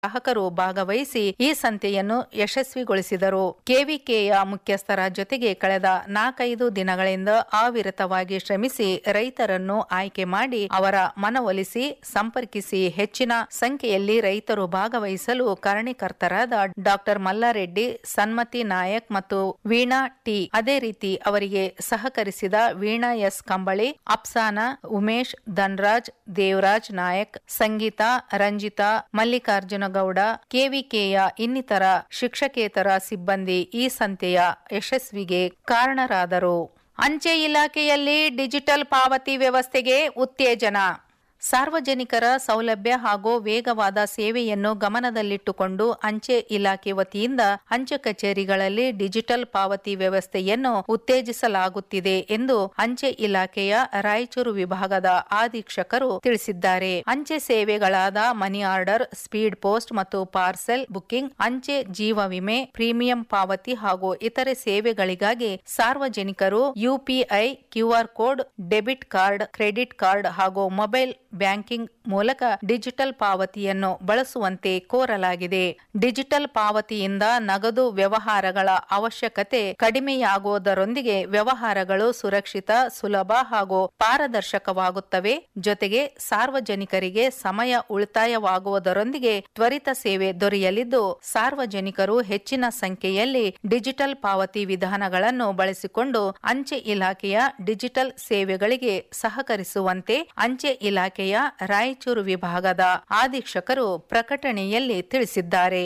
ಗ್ರಾಹಕರು ಭಾಗವಹಿಸಿ ಈ ಸಂತೆಯನ್ನು ಯಶಸ್ವಿಗೊಳಿಸಿದರು ಕೆವಿಕೆಯ ಮುಖ್ಯಸ್ಥರ ಜೊತೆಗೆ ಕಳೆದ ನಾಲ್ಕೈದು ದಿನಗಳಿಂದ ಅವಿರತವಾಗಿ ಶ್ರಮಿಸಿ ರೈತರನ್ನು ಆಯ್ಕೆ ಮಾಡಿ ಅವರ ಮನವೊಲಿಸಿ ಸಂಪರ್ಕಿಸಿ ಹೆಚ್ಚಿನ ಸಂಖ್ಯೆಯಲ್ಲಿ ರೈತರು ಭಾಗವಹಿಸಲು ಕಾರಣೀಕರ್ತರಾದ ಡಾಕ್ಟರ್ ಮಲ್ಲಾರೆಡ್ಡಿ ಸನ್ಮತಿ ನಾಯಕ್ ಮತ್ತು ವೀಣಾ ಟಿ ಅದೇ ರೀತಿ ಅವರಿಗೆ ಸಹಕರಿಸಿದ ವೀಣಾ ಎಸ್ ಕಂಬಳಿ ಅಪ್ಸಾನ ಉಮೇಶ್ ಧನ್ರಾಜ್ ದೇವರಾಜ್ ನಾಯಕ್ ಸಂಗೀತಾ ರಂಜಿತಾ ಮಲ್ಲಿಕಾರ್ಜುನ ಗೌಡ ಕೆವಿಕೆಯ ಇನ್ನಿತರ ಶಿಕ್ಷಕೇತರ ಸಿಬ್ಬಂದಿ ಈ ಸಂತೆಯ ಯಶಸ್ವಿಗೆ ಕಾರಣರಾದರು ಅಂಚೆ ಇಲಾಖೆಯಲ್ಲಿ ಡಿಜಿಟಲ್ ಪಾವತಿ ವ್ಯವಸ್ಥೆಗೆ ಉತ್ತೇಜನ ಸಾರ್ವಜನಿಕರ ಸೌಲಭ್ಯ ಹಾಗೂ ವೇಗವಾದ ಸೇವೆಯನ್ನು ಗಮನದಲ್ಲಿಟ್ಟುಕೊಂಡು ಅಂಚೆ ಇಲಾಖೆ ವತಿಯಿಂದ ಅಂಚೆ ಕಚೇರಿಗಳಲ್ಲಿ ಡಿಜಿಟಲ್ ಪಾವತಿ ವ್ಯವಸ್ಥೆಯನ್ನು ಉತ್ತೇಜಿಸಲಾಗುತ್ತಿದೆ ಎಂದು ಅಂಚೆ ಇಲಾಖೆಯ ರಾಯಚೂರು ವಿಭಾಗದ ಅಧೀಕ್ಷಕರು ತಿಳಿಸಿದ್ದಾರೆ ಅಂಚೆ ಸೇವೆಗಳಾದ ಮನಿ ಆರ್ಡರ್ ಸ್ಪೀಡ್ ಪೋಸ್ಟ್ ಮತ್ತು ಪಾರ್ಸೆಲ್ ಬುಕಿಂಗ್ ಅಂಚೆ ಜೀವ ವಿಮೆ ಪ್ರೀಮಿಯಂ ಪಾವತಿ ಹಾಗೂ ಇತರೆ ಸೇವೆಗಳಿಗಾಗಿ ಸಾರ್ವಜನಿಕರು UPI QR code debit card credit card ಹಾಗೂ ಮೊಬೈಲ್ ಬ್ಯಾಂಕಿಂಗ್ ಮೂಲಕ ಡಿಜಿಟಲ್ ಪಾವತಿಯನ್ನು ಬಳಸುವಂತೆ ಕೋರಲಾಗಿದೆ ಡಿಜಿಟಲ್ ಪಾವತಿಯಿಂದ ನಗದು ವ್ಯವಹಾರಗಳ ಅವಶ್ಯಕತೆ ಕಡಿಮೆಯಾಗುವುದರೊಂದಿಗೆ ವ್ಯವಹಾರಗಳು ಸುರಕ್ಷಿತ ಸುಲಭ ಹಾಗೂ ಪಾರದರ್ಶಕವಾಗುತ್ತವೆ ಜೊತೆಗೆ ಸಾರ್ವಜನಿಕರಿಗೆ ಸಮಯ ಉಳಿತಾಯವಾಗುವುದರೊಂದಿಗೆ ತ್ವರಿತ ಸೇವೆ ದೊರೆಯಲಿದ್ದು ಸಾರ್ವಜನಿಕರು ಹೆಚ್ಚಿನ ಸಂಖ್ಯೆಯಲ್ಲಿ ಡಿಜಿಟಲ್ ಪಾವತಿ ವಿಧಾನಗಳನ್ನು ಬಳಸಿಕೊಂಡು ಅಂಚೆ ಇಲಾಖೆಯ ಡಿಜಿಟಲ್ ಸೇವೆಗಳಿಗೆ ಸಹಕರಿಸುವಂತೆ ಅಂಚೆ ಇಲಾಖೆಯ ರಾಯಚೂರು ವಿಭಾಗದ ಅಧೀಕ್ಷಕರು ಪ್ರಕಟಣೆಯಲ್ಲಿ ತಿಳಿಸಿದ್ದಾರೆ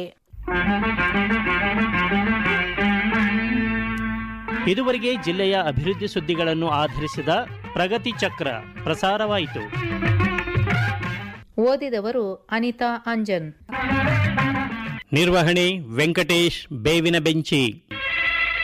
ಇದುವರೆಗೆ ಜಿಲ್ಲೆಯ ಅಭಿವೃದ್ಧಿ ಸುದ್ದಿಗಳನ್ನು ಆಧರಿಸಿದ ಪ್ರಗತಿ ಚಕ್ರ ಪ್ರಸಾರವಾಯಿತು ಓದಿದವರು ಅನಿತಾ ಅಂಜನ್ ನಿರ್ವಹಣೆ ವೆಂಕಟೇಶ್ ಬೇವಿನ ಬೆಂಚಿ